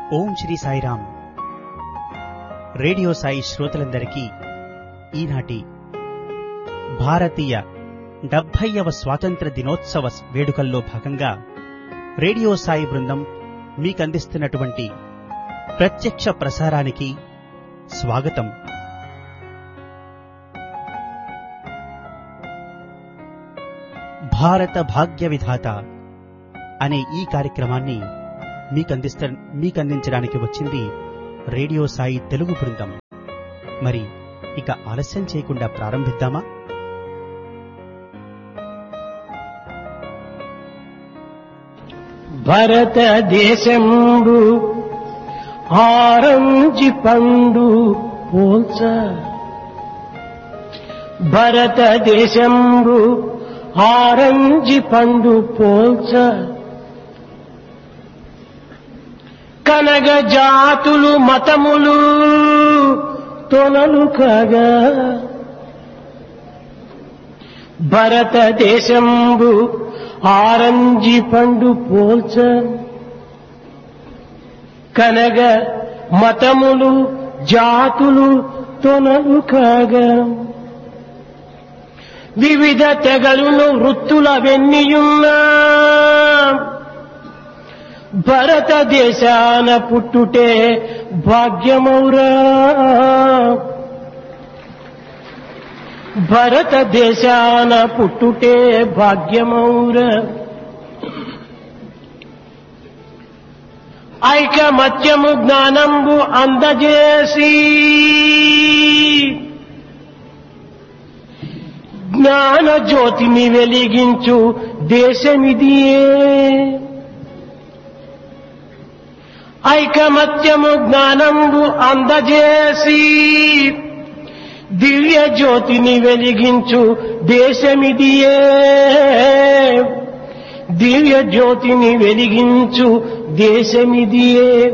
ఓం Sri Sairam radio Sai శ్రోతలందరికీ ఈనాటి భారతీయ డెబ్భైవ స్వాతంత్ర దినోత్సవ వేడుకల్లో భాగంగా రేడియో సాయి బృందం మీకందిస్తున్నటువంటి ప్రత్యక్ష ప్రసారానికి స్వాగతం భారత భాగ్య విధాత అనే ఈ కార్యక్రమాన్ని మీకందిస్త మీకందించడానికి వచ్చింది రేడియో సాయి తెలుగు బృందం మరి ఇక ఆలస్యం చేయకుండా ప్రారంభిద్దామా భరతదేశంబు ఆరంజి పండు పోల్చ భరతదేశంబు ఆరంజి పండు పోల్చ కనగ జాతులు మతములు తొనలు కాగా భరతదేశంబు ఆరంజి పండు పోల్చ కనగ మతములు జాతులు తొనలు కాగా వివిధ తెగలును వృత్తుల వెన్నియున్నా భరతదేశాన పుట్టుటే భాగ్యమౌరా భరతదేశాన పుట్టుటే భాగ్యమౌర ఐకమత్యము జ్ఞానంబు అందజేసి జ్ఞాన జ్యోతిని వెలిగించు దేశమిదియే ఐకమత్యము జ్ఞానంబు అందజేసి దివ్య జ్యోతిని వెలిగించు దేశమిదియే దివ్య జ్యోతిని వెలిగించు దేశమిదియే